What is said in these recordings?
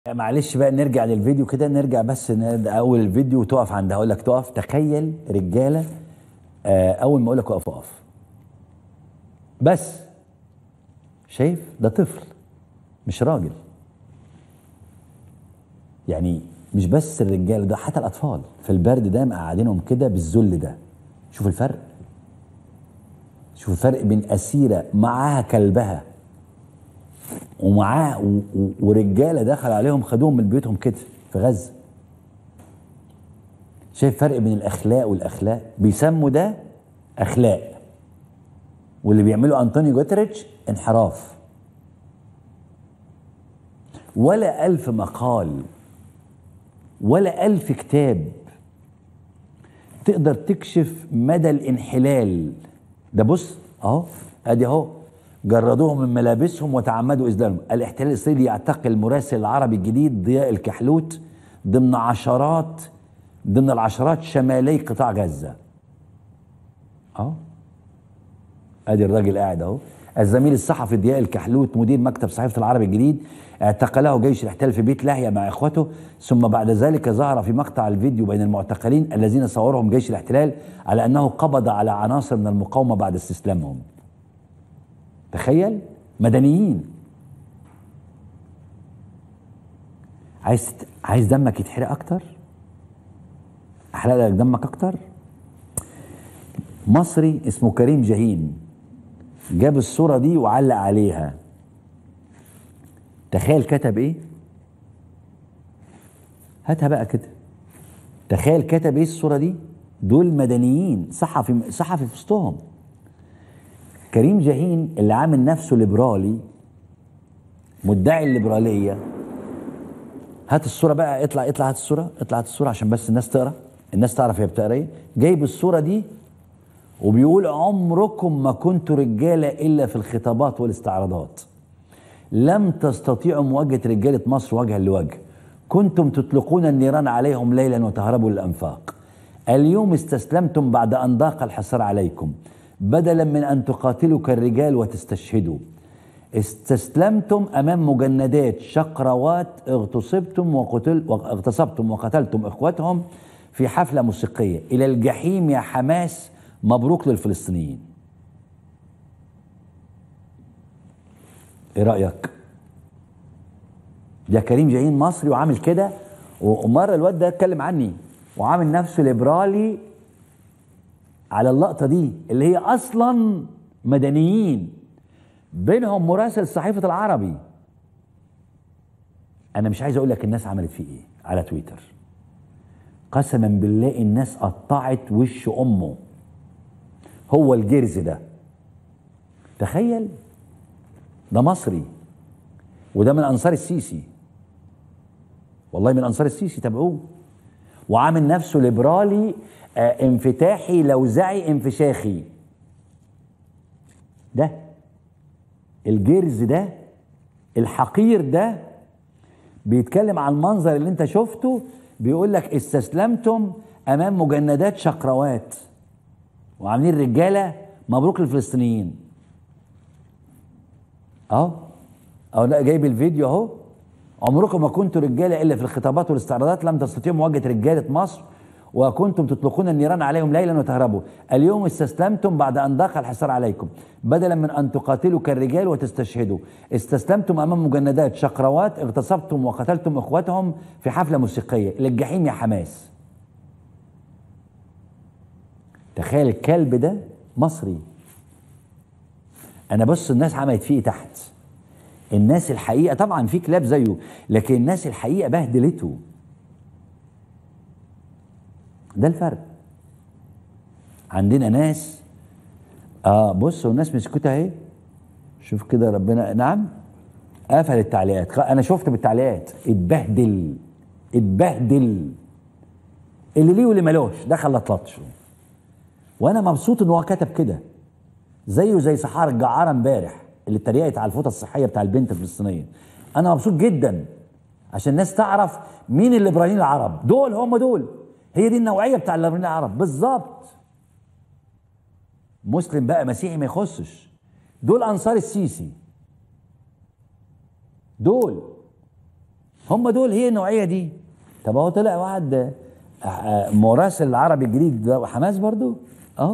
معلش بقى نرجع للفيديو كده نرجع بس ن- اول الفيديو وتقف عند هقول لك تقف تخيل رجاله آه، اول ما اقول لك اقف اقف بس شايف ده طفل مش راجل يعني مش بس الرجال ده حتى الاطفال في البرد ده مقعدينهم كده بالذل ده شوف الفرق شوف الفرق بين اسيره معاها كلبها ومعاه و- و- ورجاله دخل عليهم خدوهم من بيوتهم كده في غزه شايف فرق بين الاخلاق والاخلاق بيسموا ده اخلاق واللي بيعمله انطونيو جوتريتش انحراف ولا ألف مقال ولا ألف كتاب تقدر تكشف مدى الانحلال ده بص اهو ادي اهو جردوهم من ملابسهم وتعمدوا اذلالهم الاحتلال الاسرائيلي يعتقل المراسل العربي الجديد ضياء الكحلوت ضمن عشرات ضمن العشرات شمالي قطاع غزه اهو ادي الراجل قاعد اهو الزميل الصحفي ضياء الكحلوت مدير مكتب صحيفه العربي الجديد اعتقله جيش الاحتلال في بيت لاهيا مع اخوته ثم بعد ذلك ظهر في مقطع الفيديو بين المعتقلين الذين صورهم جيش الاحتلال على انه قبض على عناصر من المقاومه بعد استسلامهم تخيل مدنيين عايز تت- عايز دمك يتحرق اكتر احرق لك دمك اكتر مصري اسمه كريم جاهين جاب الصورة دي وعلق عليها تخيل كتب ايه هاتها بقى كده تخيل كتب ايه الصورة دي دول مدنيين صحفي صحفي في وسطهم كريم جاهين اللي عامل نفسه ليبرالي مدعي الليبرالية هات الصورة بقى اطلع اطلع هات الصورة اطلع هات الصورة عشان بس الناس تقرا الناس تعرف هي بتقرا ايه جايب الصورة دي وبيقول عمركم ما كنتوا رجاله الا في الخطابات والاستعراضات لم تستطيعوا مواجهه رجاله مصر وجها لوجه كنتم تطلقون النيران عليهم ليلا وتهربوا للانفاق اليوم استسلمتم بعد ان ضاق الحصار عليكم بدلا من ان تقاتلوا كالرجال وتستشهدوا استسلمتم امام مجندات شقروات اغتصبتم وقتل واغتصبتم وقتلتم اخوتهم في حفله موسيقيه الى الجحيم يا حماس مبروك للفلسطينيين ايه رايك ده كريم جايين مصري وعامل كده ومره الواد ده اتكلم عني وعامل نفسه ليبرالي على اللقطه دي اللي هي اصلا مدنيين بينهم مراسل صحيفه العربي انا مش عايز اقول لك الناس عملت فيه ايه على تويتر قسما بالله الناس قطعت وش امه هو الجرز ده تخيل ده مصري وده من انصار السيسي والله من انصار السيسي تابعوه وعامل نفسه ليبرالي آه انفتاحي لوزعي انفشاخي ده الجرز ده الحقير ده بيتكلم عن المنظر اللي انت شفته بيقول لك استسلمتم امام مجندات شقروات وعاملين رجاله مبروك للفلسطينيين اهو اهو لا جايب الفيديو اهو عمركم ما كنتوا رجاله الا في الخطابات والاستعراضات لم تستطيعوا مواجهه رجاله مصر وكنتم تطلقون النيران عليهم ليلا وتهربوا اليوم استسلمتم بعد ان ضاق الحصار عليكم بدلا من ان تقاتلوا كالرجال وتستشهدوا استسلمتم امام مجندات شقروات اغتصبتم وقتلتم اخوتهم في حفله موسيقيه للجحيم يا حماس تخيل الكلب ده مصري انا بص الناس عملت فيه إيه تحت الناس الحقيقه طبعا في كلاب زيه لكن الناس الحقيقه بهدلته ده الفرق عندنا ناس اه بصوا الناس مسكوتة اهي شوف كده ربنا نعم قفل التعليقات انا شفت بالتعليقات اتبهدل اتبهدل اللي ليه واللي ملوش دخل لطلطشه وانا مبسوط ان هو كتب كده زيه زي سحار الجعاره امبارح اللي اتريقت على الفوطه الصحيه بتاع البنت الفلسطينيه انا مبسوط جدا عشان الناس تعرف مين الليبراليين العرب دول هم دول هي دي النوعيه بتاع الليبراليين العرب بالظبط مسلم بقى مسيحي ما يخصش دول انصار السيسي دول هم دول هي النوعيه دي طب هو طلع واحد آه، آه، مراسل العربي الجديد ده حماس برضو اهو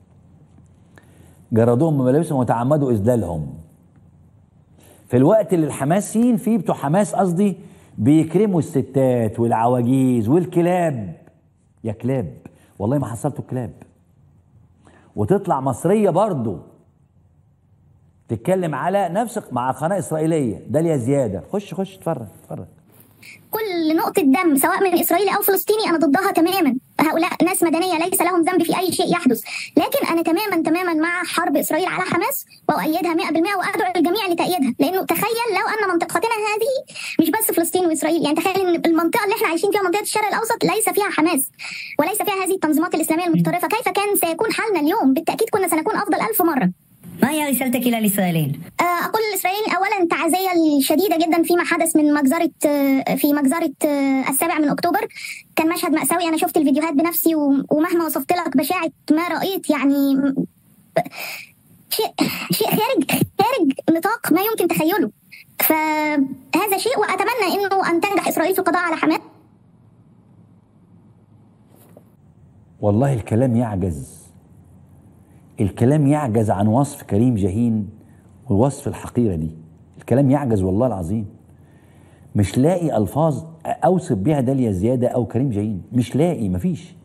جردوهم بملابسهم وتعمدوا اذلالهم في الوقت اللي الحماسيين فيه بتوع حماس قصدي بيكرموا الستات والعواجيز والكلاب يا كلاب والله ما حصلتوا كلاب وتطلع مصريه برضو تتكلم على نفس مع قناه اسرائيليه داليا زياده خش خش اتفرج اتفرج كل نقطة دم سواء من إسرائيلي أو فلسطيني أنا ضدها تماما هؤلاء ناس مدنية ليس لهم ذنب في أي شيء يحدث لكن أنا تماما تماما مع حرب إسرائيل على حماس وأؤيدها 100% وأدعو الجميع لتأييدها لأنه تخيل لو أن منطقتنا هذه مش بس فلسطين وإسرائيل يعني تخيل أن المنطقة اللي احنا عايشين فيها منطقة الشرق الأوسط ليس فيها حماس وليس فيها هذه التنظيمات الإسلامية المتطرفة كيف كان سيكون حالنا اليوم بالتأكيد كنا سنكون أفضل ألف مرة ما هي رسالتك إلى الإسرائيليين؟ آه، أقول للإسرائيليين أولا تعزية شديدة جدا فيما حدث من مجزرة آه، في مجزرة آه، السابع من أكتوبر كان مشهد مأساوي أنا شفت الفيديوهات بنفسي و- ومهما وصفت لك بشاعة ما رأيت يعني م- شيء شيء خارج خارج نطاق ما يمكن تخيله فهذا شيء وأتمنى إنه أن تنجح إسرائيل في القضاء على حماس والله الكلام يعجز الكلام يعجز عن وصف كريم جاهين والوصف الحقيرة دي الكلام يعجز والله العظيم مش لاقي ألفاظ أوصف بيها داليا زيادة أو كريم جاهين مش لاقي مفيش